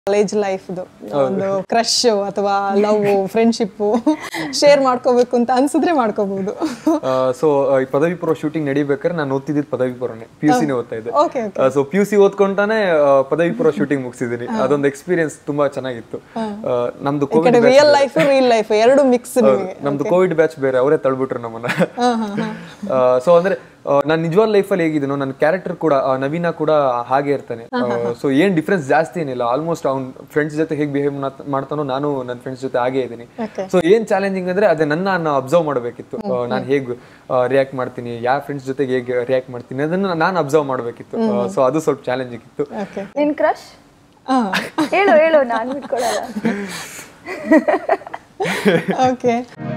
College ಲೈಫ್ದು ಒಂದು crush ಅಥವಾ love friendship share ಮಾಡ್ಕೋಬೇಕು ಅಂತ ಅನ್ಸಿದ್ರೆ ಮಾಡ್ಕೋಬಹುದು ಸೊ ಈ ಪದವಿ ಪೂರ್ವ ಶೂಟಿಂಗ್ ನಡಿಬೇಕಾದ್ರೆ ನಾನು ಓದ್ತಿದ್ದಿದ್ದು ಪದವಿ ಪೂರ್ವನೇ ಪಿ ಯು ಸಿನೇ ಓದ್ತಾ ಇದ್ದೆ okay so P U C ಓದ್ಕೊಂತಾನೆ ಆ, ಪದವಿ ಪೂರ್ವ ಶೂಟಿಂಗ್ ಮುಗಿಸಿದ್ದೀನಿ ಅದೊಂದು ಎಕ್ಸ್ಪೀರಿಯನ್ಸ್ ತುಂಬಾ ಚೆನ್ನಾಗಿತ್ತು ಆ, ನಮ್ದು ಈ ಕಡೆ Covid real life real life ಎರಡು ಮಿಕ್ಸ್ ನಿಮಗೆ ನಮ್ದು ಕೋವಿಡ್ ಬ್ಯಾಚ್ ಬೇರೆ ಅವರೇ ತಳ್ಬಿಟ್ರು ನಮ್ಮನ್ನ ಸೊ ಅಂದ್ರೆ ನಾನು ನಿಜವಾದ ಲೈಫಲ್ಲಿ ಹೇಗಿದ್ದೀನೋ ನನ್ನ ಕ್ಯಾರೆಕ್ಟರ್ ಕೂಡ ಆ, ನವೀನ ಕೂಡ ಹಾಗೆ ಇರ್ತಾನೆ ಸೊ ಏನ್ ಡಿಫ್ರೆನ್ಸ್ ಜಾಸ್ತಿ ಏನಿಲ್ಲ ಆಲ್ಮೋಸ್ಟ್ ಅವ್ನ ಫ್ರೆಂಡ್ಸ್ ಜೊತೆ ಹೇಗೆ ಬಿಹೇವ್ ಮಾಡ್ತಾನೋ ನಾನು ನನ್ನ ಫ್ರೆಂಡ್ಸ್ ಜೊತೆ ಹಾಗೆ ಇದ್ದೀನಿ Okay. ಸೊ ಏನ್ ಚಾಲೆಂಜಿಂಗ್ ಅಂದ್ರೆ ಅದೇ ನನ್ನ ನಾನು ಅಬ್ಸರ್ವ್ ಮಾಡಬೇಕಿತ್ತು ನಾನು ಹೇಗೆ ರಿಯಾಕ್ಟ್ ಮಾಡ್ತೀನಿ ಯಾವ ಫ್ರೆಂಡ್ಸ್ ಜೊತೆಗೆ ಹೇಗೆ ರಿಯಾಕ್ಟ್ ಮಾಡ್ತೀನಿ ಅದನ್ನ ನಾನು ಅಬ್ಸರ್ವ್ ಮಾಡಬೇಕಿತ್ತು ಸೊ ಅದು ಸ್ವಲ್ಪ ಚಾಲೆಂಜಿಂಗ್ ಇತ್ತು ಓಕೆ ನಿನ್ ಕ್ರಶ್ ಹೇಳು ಹೇಳು ನಾನು ಬಿಟ್ಕೊಡಲ್ಲ ಓಕೆ